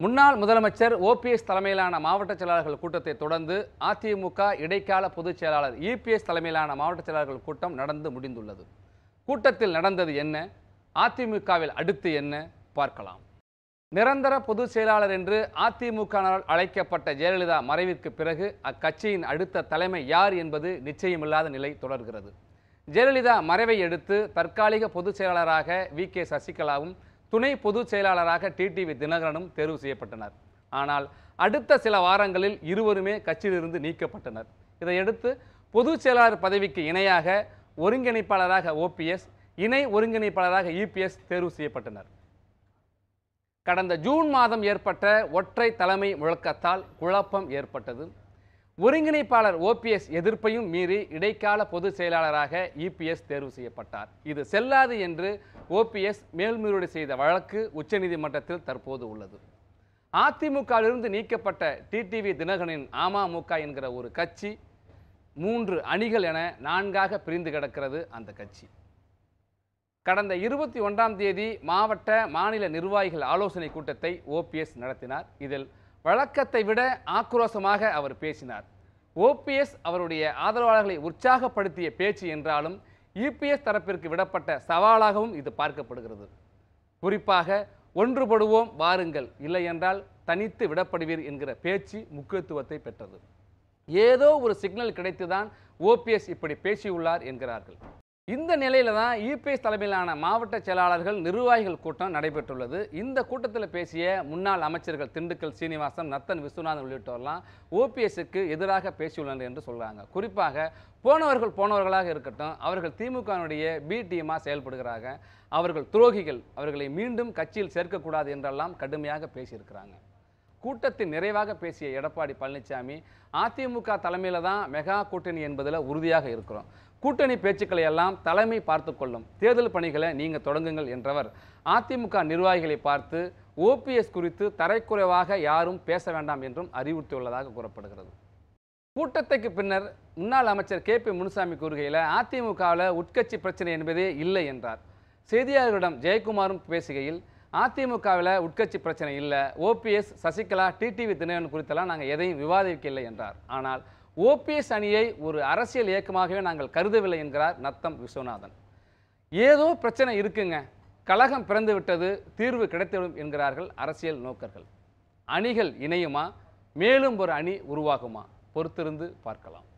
முன்னாள் முதலமைச்சர் ஓபிஎஸ் தலைமையிலான மாவட்ட செயலாளர்கள் கூட்டத்தை தொடர்ந்து அதிமுக இடைக்கால பொதுச் செயலாளர் இபிஎஸ் தலைமையிலான மாவட்ட செயலாளர்கள் கூட்டம் நடந்து முடிந்துள்ளது கூட்டத்தில் நடந்தது என்ன அதிமுகவில் அடுத்து என்ன பார்க்கலாம் நிரந்தர பொதுச் செயலாளர் என்று அதிமுகவினரால் அழைக்கப்பட்ட ஜெயலலிதா மறைவிற்கு பிறகு அக்கட்சியின் அடுத்த தலைமை யார் என்பது நிச்சயமில்லாத நிலை தொடர்கிறது ஜெயலலிதா மறைவை அடுத்து தற்காலிக பொதுச் செயலாளராக வி கே சசிகலாவும் துணை பொதுச் செயலாளராக டிடிவி தினகரனும் தேர்வு செய்யப்பட்டனர் ஆனால் அடுத்த சில வாரங்களில் இருவருமே கட்சியிலிருந்து நீக்கப்பட்டனர் இதையடுத்து பொதுச் செயலாளர் பதவிக்கு இணையாக ஒருங்கிணைப்பாளராக ஓபிஎஸ் இணை ஒருங்கிணைப்பாளராக இபிஎஸ் தேர்வு செய்யப்பட்டனர் கடந்த ஜூன் மாதம் ஏற்பட்ட ஒற்றை தலைமை முழக்கத்தால் குழப்பம் ஏற்பட்டது ஒருங்கிணைப்பாளர் ஓபிஎஸ் எதிர்ப்பையும் மீறி இடைக்கால பொதுச் செயலாளராக இபிஎஸ் தேர்வு செய்யப்பட்டார் இது செல்லாது என்று ஓபிஎஸ் மேல்முறையீடு செய்த வழக்கு உச்சநீதிமன்றத்தில் தற்போது உள்ளது அதிமுகவிலிருந்து நீக்கப்பட்ட டிடிவி தினகரனின் அமமுக என்கிற ஒரு கட்சி மூன்று அணிகள் என நான்காக பிரிந்து கிடக்கிறது அந்த கட்சி கடந்த இருபத்தி ஒன்றாம் தேதி மாவட்ட மாநில நிர்வாகிகள் ஆலோசனை கூட்டத்தை ஓபிஎஸ் நடத்தினார் இதில் வழக்கத்தை விட ஆக்ரோஷமாக அவர் பேசினார் ஓபிஎஸ் அவருடைய ஆதரவாளர்களை உற்சாகப்படுத்திய பேச்சு என்றாலும் இபிஎஸ் தரப்பிற்கு விடப்பட்ட சவாலாகவும் இது பார்க்கப்படுகிறது குறிப்பாக ஒன்றுபடுவோம் வாருங்கள் இல்லையென்றால் தனித்து விடப்படுவீர் என்கிற பேச்சு முக்கியத்துவத்தை பெற்றது ஏதோ ஒரு சிக்னல் கிடைத்துதான் ஓபிஎஸ் இப்படி பேசியுள்ளார் என்கிறார்கள் இந்த நிலையில தான் இபிஎஸ் தலைமையிலான மாவட்ட செயலாளர்கள் நிர்வாகிகள் கூட்டம் நடைபெற்றுள்ளது இந்த கூட்டத்தில் பேசிய முன்னாள் அமைச்சர்கள் திண்டுக்கல் சீனிவாசன் நத்தன் விஸ்வநாதன் உள்ளிட்டோர்லாம் ஓபிஎஸ்க்கு எதிராக பேசியுள்ளனர் என்று சொல்றாங்க குறிப்பாக போனவர்கள் போனவர்களாக இருக்கட்டும் அவர்கள் திமுகவினுடைய பி டீமாக செயல்படுகிறாங்க அவர்கள் துரோகிகள் அவர்களை மீண்டும் கட்சியில் சேர்க்கக்கூடாது என்றெல்லாம் கடுமையாக பேசியிருக்கிறாங்க கூட்டத்தின் நிறைவாக பேசிய எடப்பாடி பழனிசாமி அதிமுக தலைமையில் தான் மெகா கூட்டணி என்பதில் உறுதியாக இருக்கிறோம் கூட்டணி பேச்சுக்களை எல்லாம் தலைமை பார்த்து கொள்ளும் தேர்தல் பணிகளை நீங்கள் தொடங்குங்கள் என்றவர் அதிமுக நிர்வாகிகளை பார்த்து ஓபிஎஸ் குறித்து தரைக்குறைவாக யாரும் பேச வேண்டாம் என்றும் அறிவுறுத்தியுள்ளதாக கூறப்படுகிறது கூட்டத்துக்கு பின்னர் முன்னாள் அமைச்சர் கே பி முனுசாமி கூறுகையில் அதிமுகவில் உட்கட்சி பிரச்சனை என்பதே இல்லை என்றார் செய்தியாளர்களிடம் ஜெயக்குமாரும் பேசுகையில் அதிமுகவில் உட்கட்சி பிரச்சனை இல்லை ஓபிஎஸ் சசிகலா டிடிவி தினகரன் குறித்தெல்லாம் நாங்கள் எதையும் விவாதிக்கவில்லை என்றார் ஆனால் ஓபிஎஸ் அணியை ஒரு அரசியல் இயக்கமாகவே நாங்கள் கருதவில்லை என்கிறார் நத்தம் விஸ்வநாதன் ஏதோ பிரச்சனை இருக்குங்க கழகம் பிறந்து விட்டது தீர்வு கிடைத்துவிடும் என்கிறார்கள் அரசியல் நோக்கர்கள் அணிகள் இணையுமா மேலும் ஒரு அணி உருவாகுமா பொறுத்திருந்து பார்க்கலாம்